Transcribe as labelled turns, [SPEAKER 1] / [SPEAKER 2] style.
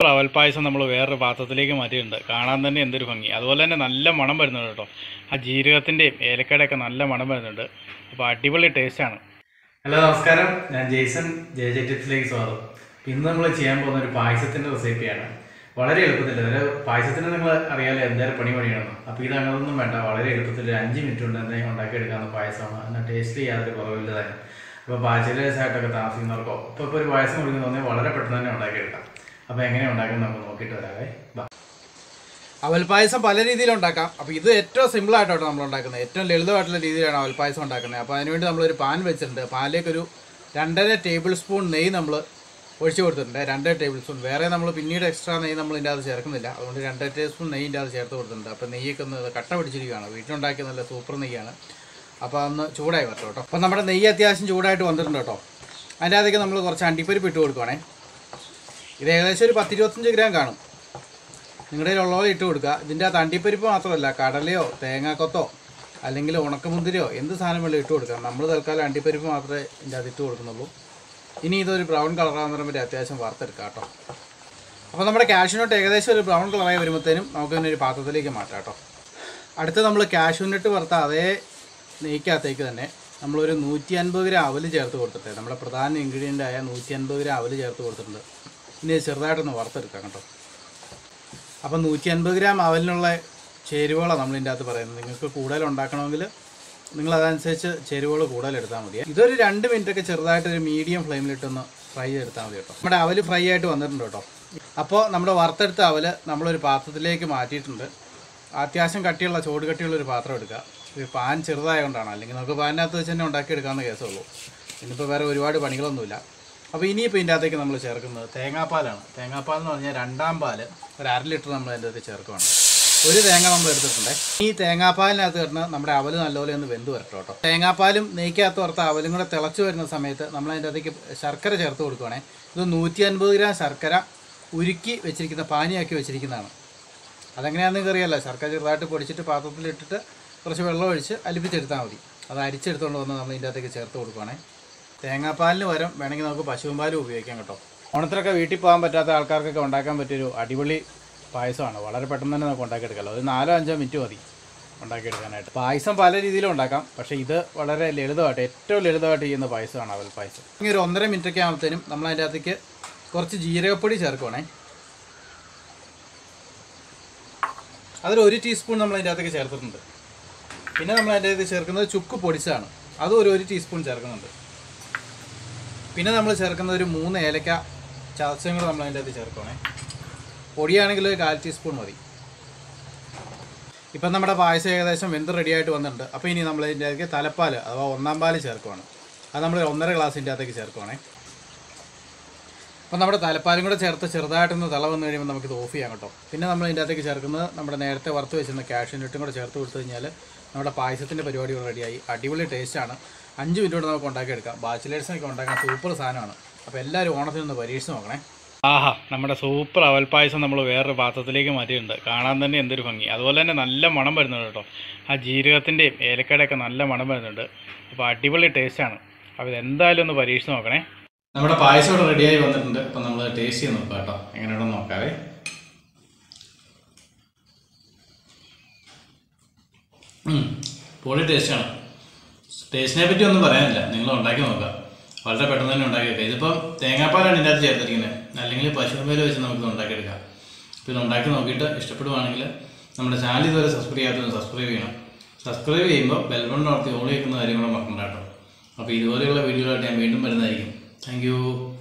[SPEAKER 1] റവൽ പായസം നമ്മൾ വേറൊരു പാത്രത്തിലേക്ക് മാറ്റിയിട്ടുണ്ട് കാണാൻ തന്നെ എന്തൊരു ഭംഗി അതുപോലെ തന്നെ നല്ല മണം വരുന്നുണ്ട് കേട്ടോ ആ ജീരകത്തിൻ്റെയും ഏലക്കയുടെയൊക്കെ നല്ല മണം വരുന്നുണ്ട് അപ്പോൾ അടിപൊളി ടേസ്റ്റാണ് ഹലോ നമസ്കാരം ഞാൻ ജെയ്സൺ ജെ ജെ ടിപ്സിലേക്ക് സ്വാഗതം അപ്പോൾ ഇന്ന് നമ്മൾ ചെയ്യാൻ പോകുന്ന ഒരു പായസത്തിൻ്റെ റെസിപ്പിയാണ് വളരെ എളുപ്പത്തിൽ അതായത് പായസത്തിന് നിങ്ങൾ അറിയാലോ എന്തായാലും പണി പണിയാണെന്ന് അപ്പോൾ ഇത് അങ്ങനൊന്നും വേണ്ട വളരെ എളുപ്പത്തിൽ ഒരു അഞ്ച് മിനിറ്റ് കൊണ്ട് തന്നെ ഉണ്ടാക്കിയെടുക്കാവുന്ന പായസമാണ് എന്നാൽ ടേസ്റ്റ് യാതൊരു കുറവില്ലതാനും അപ്പോൾ ബാച്ചിലേഴ്സ് ആയിട്ടൊക്കെ താമസിക്കുന്നവർക്കോ ഇപ്പോൾ ഇപ്പോൾ ഒരു പായസം കുടിക്കുന്ന തോന്നിയാൽ വളരെ പെട്ടെന്ന് തന്നെ ഉണ്ടാക്കിയെടുക്കാം അപ്പോൾ എങ്ങനെ ഉണ്ടാക്കുന്നത് നമുക്ക് നോക്കിയിട്ട് വരാവേ ബാ
[SPEAKER 2] അവൽ പായസം പല രീതിയിൽ ഉണ്ടാക്കാം അപ്പോൾ ഇത് ഏറ്റവും സിമ്പിൾ ആയിട്ടാണ് നമ്മൾ ഉണ്ടാക്കുന്നത് ഏറ്റവും ലളിതമായിട്ടുള്ള രീതിയിലാണ് അവൽ പായസം ഉണ്ടാക്കുന്നത് അപ്പോൾ അതിനുവേണ്ടി നമ്മളൊരു പാൻ വെച്ചിട്ടുണ്ട് പാനിലേക്ക് ഒരു രണ്ടര ടേബിൾ സ്പൂൺ നെയ്യ് നമ്മൾ ഒഴിച്ചു കൊടുത്തിട്ടുണ്ട് രണ്ടര ടേബിൾ സ്പൂൺ വേറെ നമ്മൾ പിന്നീട് എക്സ്ട്രാ നെയ്യ് നമ്മൾ ഇതിൻ്റെ അത് ചേർക്കുന്നില്ല അതുകൊണ്ട് രണ്ടര ടേബിൾ സ്പൂൺ നെയ്യ് ഇതിൻ്റെ അത് ചേർത്ത് കൊടുത്തിട്ടുണ്ട് അപ്പോൾ നെയ്യൊക്കെ ഒന്ന് കട്ട പിടിച്ചിരിക്കുകയാണ് വീട്ടിലുണ്ടാക്കിയ നല്ല സൂപ്പർ നെയ്യാണ് അപ്പോൾ അന്ന് ചൂടായി വരട്ടോ കേട്ടോ അപ്പോൾ നമ്മുടെ നെയ്യ് അത്യാവശ്യം ചൂടായിട്ട് വന്നിട്ടുണ്ട് കേട്ടോ അതിൻ്റെ അകത്തേക്ക് നമ്മൾ കുറച്ച് അണ്ടിപ്പരിപ്പ് ഇട്ട് കൊടുക്കുവാണേ ഇത് ഏകദേശം ഒരു പത്തിരുപത്തഞ്ച് ഗ്രാം കാണും നിങ്ങളുടെ കയ്യിലുള്ളത് ഇട്ട് കൊടുക്കുക ഇതിൻ്റെ അകത്ത് അണ്ടിപ്പരിപ്പ് മാത്രമല്ല കടലയോ തേങ്ങാക്കൊത്തോ അല്ലെങ്കിൽ ഉണക്കമുന്തിരിയോ എന്ത് സാധനം വേണം ഇട്ട് കൊടുക്കാം നമ്മൾ തൽക്കാലം അണ്ടിപ്പരിപ്പ് മാത്രമേ ഇതിൻ്റെ അകത്ത് ഇട്ട് കൊടുക്കുന്നുള്ളൂ ഇനി ഇതൊരു ബ്രൗൺ കളറാകുന്ന വരെ അത്യാവശ്യം വറുത്തെടുക്കാം കേട്ടോ അപ്പോൾ നമ്മുടെ കാഷ്യൂനട്ട് ഏകദേശം ഒരു ബ്രൗൺ കളറായി വരുമ്പോഴത്തേനും നമുക്ക് ഇതിനെ ഒരു പാത്രത്തിലേക്ക് മാറ്റാം കേട്ടോ അടുത്ത് നമ്മൾ കാഷ്യൂനട്ട് വറുത്ത അതേ നെയ്ക്കകത്തേക്ക് തന്നെ നമ്മളൊരു നൂറ്റി അൻപത് ഗ്രാം അവൽ ചേർത്ത് കൊടുത്തിട്ട് നമ്മുടെ പ്രധാന ഇൻഗ്രീഡിയൻ്റ് ആയ നൂറ്റി അൻപത് ഗ്രാം അവൽ ചേർത്ത് കൊടുത്തിട്ടുണ്ട് ഇനി ഇത് ചെറുതായിട്ടൊന്ന് വറുത്തെടുക്കാം കേട്ടോ അപ്പം നൂറ്റി അൻപത് ഗ്രാം അവലിനുള്ള ചേരുവകളാണ് നമ്മൾ ഇതിൻ്റെ അകത്ത് പറയുന്നത് നിങ്ങൾക്ക് കൂടുതൽ ഉണ്ടാക്കണമെങ്കിൽ നിങ്ങൾ അതനുസരിച്ച് ചേരുവകൾ കൂടുതൽ എടുത്താൽ മതി ഇതൊരു രണ്ട് മിനിറ്റ് ഒക്കെ ചെറുതായിട്ട് ഒരു മീഡിയം ഫ്ലെയിമിലിട്ടൊന്ന് ഫ്രൈ ചെയ്തെടുത്താൽ മതി കേട്ടോ നമ്മുടെ അവൽ ഫ്രൈ ആയിട്ട് വന്നിട്ടുണ്ട് കേട്ടോ അപ്പോൾ നമ്മുടെ വറുത്തെടുത്ത അവൽ നമ്മളൊരു പാത്രത്തിലേക്ക് മാറ്റിയിട്ടുണ്ട് അത്യാവശ്യം കട്ടിയുള്ള ചോട് കട്ടിയുള്ള ഒരു പാത്രം എടുക്കുക ഇത് പാൻ ചെറുതായതുകൊണ്ടാണ് അല്ലെങ്കിൽ നമുക്ക് പാനിനകത്ത് വെച്ച് തന്നെ ഉണ്ടാക്കിയെടുക്കാവുന്ന കേസുള്ളൂ ഇനിയിപ്പോൾ വേറെ ഒരുപാട് പണികളൊന്നുമില്ല അപ്പോൾ ഇനിയിപ്പോൾ ഇതിൻ്റെ അകത്തേക്ക് നമ്മൾ ചേർക്കുന്നത് തേങ്ങാപ്പാലാണ് തേങ്ങാപ്പാൽ എന്ന് പറഞ്ഞാൽ രണ്ടാം പാല് ഒരു അര ലിറ്റർ നമ്മൾ അതിൻ്റെ അകത്ത് ചേർക്കുകയാണ് ഒരു തേങ്ങ നമ്മൾ എടുത്തിട്ടുണ്ട് ഈ തേങ്ങാപ്പാലിനകത്ത് കിടന്ന് നമ്മുടെ അവല് നല്ലപോലെ ഒന്ന് വെന്ത് വരട്ടോ കേട്ടോ തേങ്ങാപ്പാലും നെയ്ക്കകത്ത് വറുത്ത അവലും കൂടെ തിളച്ച് വരുന്ന സമയത്ത് നമ്മൾ അതിൻ്റെ അകത്തേക്ക് ശർക്കര ചേർത്ത് കൊടുക്കുകയാണേ ഇത് നൂറ്റി അൻപത് ഗ്രാം ശർക്കര ഉരുക്കി വെച്ചിരിക്കുന്ന പാനിയാക്കി വെച്ചിരിക്കുന്നതാണ് അതെങ്ങനെയാണെന്ന് നിങ്ങൾക്ക് അറിയാമല്ലോ ശർക്കര ചെറുതായിട്ട് പൊടിച്ചിട്ട് പാത്രത്തിലിട്ടിട്ട് കുറച്ച് വെള്ളം ഒഴിച്ച് അലിപ്പിച്ചെടുത്താൽ മതി അത് അരിച്ചെടുത്തുകൊണ്ട് വന്ന് നമ്മൾ ഇതിൻ്റെ അകത്തേക്ക് ചേർത്ത് കൊടുക്കുകയാണേ തേങ്ങാപ്പാലിന് പകരം വേണമെങ്കിൽ നമുക്ക് പശുവും പാലും ഉപയോഗിക്കാം കേട്ടോ ഓണത്തിനൊക്കെ വീട്ടിൽ പോകാൻ പറ്റാത്ത ആൾക്കാർക്കൊക്കെ ഉണ്ടാക്കാൻ പറ്റിയൊരു അടിപൊളി പായസമാണ് വളരെ പെട്ടെന്ന് തന്നെ നമുക്ക് ഉണ്ടാക്കിയെടുക്കാമല്ലോ ഒരു നാലോ അഞ്ചോ മിനിറ്റ് മതി ഉണ്ടാക്കിയെടുക്കാനായിട്ട് പായസം പല രീതിയിലും ഉണ്ടാക്കാം പക്ഷേ ഇത് വളരെ ലളിതമായിട്ട് ഏറ്റവും ലളിതമായിട്ട് ചെയ്യുന്ന പായസമാണ് അവൽ പായസം ഇനി ഒരു ഒന്നര മിനിറ്റ് ഒക്കെ ആകുമ്പോഴത്തേനും നമ്മൾ അതിൻ്റെ അകത്തേക്ക് കുറച്ച് ജീരകപ്പൊടി ചേർക്കുവാണേ അതിൽ ഒരു ടീസ്പൂൺ നമ്മൾ അതിൻ്റെ അകത്തേക്ക് ചേർത്തിട്ടുണ്ട് പിന്നെ നമ്മൾ അതിൻ്റെ അകത്ത് ചേർക്കുന്നത് ചുക്ക് പൊടിച്ചതാണ് അതും ഒരു ഒരു ടീസ്പൂൺ ചേർക്കുന്നുണ്ട് പിന്നെ നമ്മൾ ചേർക്കുന്നത് ഒരു മൂന്ന് ഏലക്ക ചതച്ചും കൂടെ നമ്മൾ അതിൻ്റെ അകത്ത് ചേർക്കണേ പൊടിയാണെങ്കിൽ ഒരു കാൽ ടീസ്പൂൺ മതി ഇപ്പം നമ്മുടെ പായസം ഏകദേശം വെന്ത് റെഡിയായിട്ട് വന്നിട്ടുണ്ട് അപ്പോൾ ഇനി നമ്മൾ ഇതിൻ്റെ അകത്തേക്ക് തലപ്പാൽ അഥവാ ഒന്നാം പാൽ ചേർക്കുവാണ് അത് നമ്മൾ ഒന്നര ഗ്ലാസിൻ്റെ അകത്തേക്ക് ചേർക്കുവാണേ അപ്പം നമ്മുടെ തലപ്പാലും കൂടെ ചേർത്ത് ചെറുതായിട്ടൊന്ന് തള വന്നു കഴിയുമ്പോൾ നമുക്കിത് ഓഫ് ചെയ്യാം കേട്ടോ പിന്നെ നമ്മൾ ഇതിൻ്റെ അകത്തേക്ക് ചേർക്കുന്നത് നമ്മുടെ നേരത്തെ വറുത്ത് വെച്ചിരുന്ന കാഷ്യൂനട്ടും കൂടെ ചേർത്ത് കൊടുത്തു കഴിഞ്ഞാൽ നമ്മുടെ പായസത്തിൻ്റെ പരിപാടി റെഡിയായി അടിപൊളി ടേസ്റ്റാണ് അഞ്ച് മിനിറ്റ് കൊണ്ട് നമുക്ക് ഉണ്ടാക്കിയെടുക്കാം ബാച്ചിലേഴ്സിനൊക്കെ ഉണ്ടാക്കാൻ സൂപ്പർ സാധനമാണ് അപ്പോൾ എല്ലാവരും ഓണത്തിനൊന്ന് പരീക്ഷിച്ച് നോക്കണേ
[SPEAKER 1] ആഹാ നമ്മുടെ സൂപ്പർ അവൽ പായസം നമ്മൾ വേറൊരു പാത്രത്തിലേക്ക് മാറ്റിയിട്ടുണ്ട് കാണാൻ തന്നെ എന്തൊരു ഭംഗി അതുപോലെ തന്നെ നല്ല മണം വരുന്നുണ്ട് കേട്ടോ ആ ജീരകത്തിൻ്റെയും ഏലക്കയുടെയൊക്കെ നല്ല മണം വരുന്നുണ്ട് അപ്പോൾ അടിപൊളി ടേസ്റ്റാണ് അപ്പോൾ ഇതെന്തായാലും ഒന്ന് പരീക്ഷിച്ച് നോക്കണേ
[SPEAKER 2] നമ്മുടെ പായസം ഇവിടെ റെഡിയായി വന്നിട്ടുണ്ട് അപ്പം നമ്മൾ ടേസ്റ്റ് ചെയ്ത് നോക്കാം കേട്ടോ എങ്ങനെയുണ്ടെന്ന് നോക്കാവേ ഉം, പൊളി ടേസ്റ്റാണ് ടേസ്റ്റിനെ പറ്റി ഒന്നും പറയാനില്ല നിങ്ങൾ ഉണ്ടാക്കി നോക്കുക വളരെ പെട്ടെന്ന് തന്നെ ഉണ്ടാക്കി വെക്കുക ഇതിപ്പം തേങ്ങാപ്പാലാണ് ഇതിൻ്റെ അകത്ത് ചേർത്തിരിക്കുന്നത് അല്ലെങ്കിൽ പശുവിൻ വെച്ച് നമുക്ക് ഉണ്ടാക്കിയെടുക്കാം അപ്പോൾ ഇത് ഉണ്ടാക്കി നോക്കിയിട്ട് ഇഷ്ടപ്പെടുവാണെങ്കിൽ നമ്മുടെ ചാനൽ ഇതുവരെ സബ്സ്ക്രൈബ് ചെയ്യാത്തത് സബ്സ്ക്രൈബ് ചെയ്യണം സബ്സ്ക്രൈബ് ചെയ്യുമ്പോൾ ബെൽബൺ ഓർത്തി ഓൾ ചെയ്യുന്ന കാര്യം കൂടെ മറക്കണ്ട കേട്ടോ അപ്പോൾ ഇതുപോലെയുള്ള വീഡിയോകളായിട്ട് ഞാൻ വീണ്ടും വരുന്നതായിരിക്കും താങ്ക്